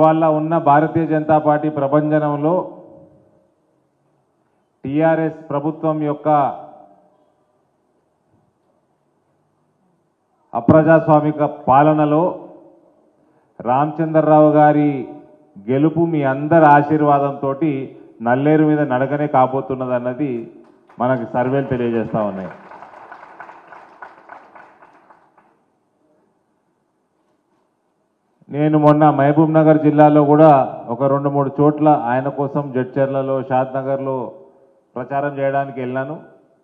ఇవాళ ఉన్న భారతీయ జనతా పార్టీ ప్రభంజనంలో టిఆర్ఎస్ ప్రభుత్వం యొక్క అప్రజాస్వామిక పాలనలో రామచంద్రరావు గారి గెలుపు మీ అందరి ఆశీర్వాదంతో నల్లేరు మీద నడకనే కాబోతున్నది అన్నది మనకి సర్వేలు తెలియజేస్తా ఉన్నాయి నేను మొన్న మహబూబ్ నగర్ జిల్లాలో కూడా ఒక రెండు మూడు చోట్ల ఆయన కోసం జడ్చర్లలో షాద్ నగర్లో ప్రచారం చేయడానికి వెళ్ళాను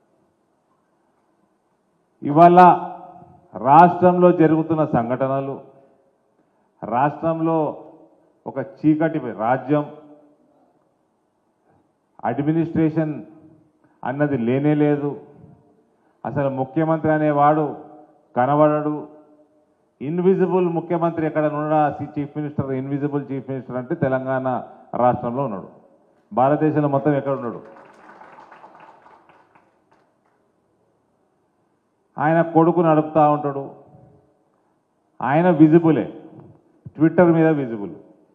ఇవాళ రాష్ట్రంలో జరుగుతున్న సంఘటనలు రాష్ట్రంలో ఒక చీకటి రాజ్యం అడ్మినిస్ట్రేషన్ అన్నది లేనే లేదు అసలు ముఖ్యమంత్రి అనేవాడు కనబడడు ఇన్విజిబుల్ ముఖ్యమంత్రి ఎక్కడ ఉన్నాడా chief minister invisible chief minister అంటే తెలంగాణ రాష్ట్రంలో ఉన్నాడు భారతదేశంలో మొత్తం ఎక్కడ ఉన్నాడు ఆయన కొడుకు నడుపుతా ఉంటాడు ఆయన విజిబులే ట్విట్టర్ మీద విజిబుల్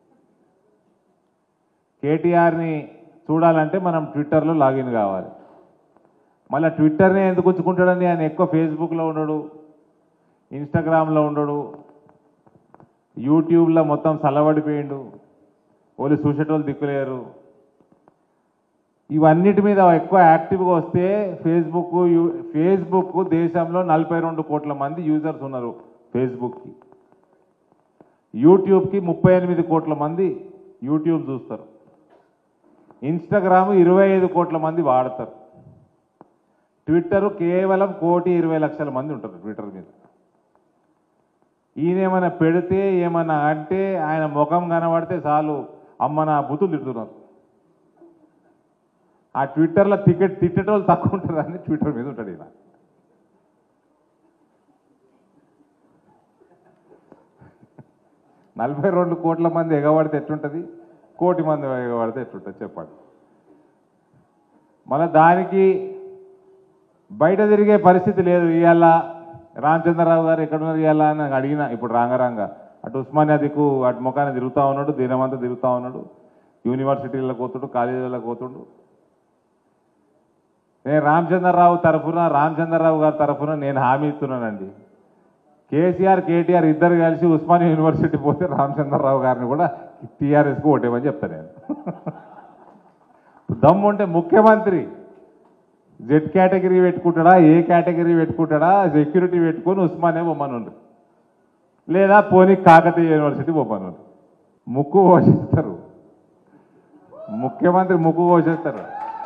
కేటీఆర్ని చూడాలంటే మనం ట్విట్టర్లో లాగిన్ కావాలి మళ్ళీ ట్విట్టర్ని ఎందుకు ఉంచుకుంటాడని ఆయన ఎక్కువ ఫేస్బుక్లో ఉండడు ఇన్స్టాగ్రామ్లో ఉండడు యూట్యూబ్లో మొత్తం చల్లబడిపోయిండు ఓన్లీ చూసేటోళ్ళు దిక్కులేరు ఇవన్నిటి మీద ఎక్కువ యాక్టివ్గా వస్తే ఫేస్బుక్ యూ- ఫేస్బుక్ దేశంలో నలభై రెండు కోట్ల మంది యూజర్స్ ఉన్నారు ఫేస్బుక్కి యూట్యూబ్కి ముప్పై ఎనిమిది కోట్ల మంది యూట్యూబ్ చూస్తారు ఇన్స్టాగ్రామ్ ఇరవై ఐదు కోట్ల మంది వాడతారు ట్విట్టర్ కేవలం కోటి ఇరవై లక్షల మంది ఉంటారు ట్విట్టర్ మీద ఈయన ఏమైనా పెడితే ఏమైనా అంటే ఆయన ముఖం కనబడితే చాలు అమ్మ నా బుతులు తిడుతున్నారు ఆ ట్విట్టర్లో టికెట్ తిట్టేటోళ్ళు తక్కువ ఉంటారని ట్విట్టర్ మీద ఉంటాడు ఈయన నలభై రెండు కోట్ల మంది ఎగబడితే ఎట్లుంటుంది కోటి మంది ఎగబడితే ఎట్లుంటుంది చెప్పండి మళ్ళీ దానికి బయట తిరిగే పరిస్థితి లేదు ఇవాళ రామచంద్రరావు గారు ఎక్కడున్నారు ఇవాళ అని నాకు అడిగిన ఇప్పుడు రాంగరాంగ అటు ఉస్మానియా దిక్కు అటు ముఖాన్ని తిరుగుతూ ఉన్నాడు దినమంతా తిరుగుతూ ఉన్నాడు యూనివర్సిటీలకు పోతుండు కాలేజీలకు పోతుండు నేను రామచంద్రరావు తరఫున రామచంద్రరావు గారి తరఫున నేను హామీ ఇస్తున్నానండి కేసీఆర్ కేటీఆర్ ఇద్దరు కలిసి ఉస్మానియా యూనివర్సిటీ పోతే రామచంద్రరావు గారిని కూడా టీఆర్ఎస్కి ఓటేమని చెప్తాను నేను దమ్ము ఉంటే ముఖ్యమంత్రి జెడ్ కేటగిరీ పెట్టుకుంటాడా ఏ కేటగిరీ పెట్టుకుంటాడా సెక్యూరిటీ పెట్టుకొని ఉస్మానియా బొమ్మనుండు లేదా పోనీ కాకతీయ యూనివర్సిటీ బొమ్మనుండు ముక్కు పోషిస్తారు ముఖ్యమంత్రి ముక్కు పోషిస్తారు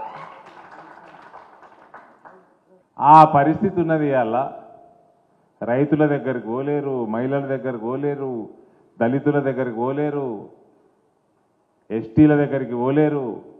ఆ పరిస్థితి ఉన్నది ఇవాళ రైతుల దగ్గరికి పోలేరు మహిళల దగ్గరికి పోలేరు దళితుల దగ్గరికి పోలేరు ఎస్టీల దగ్గరికి పోలేరు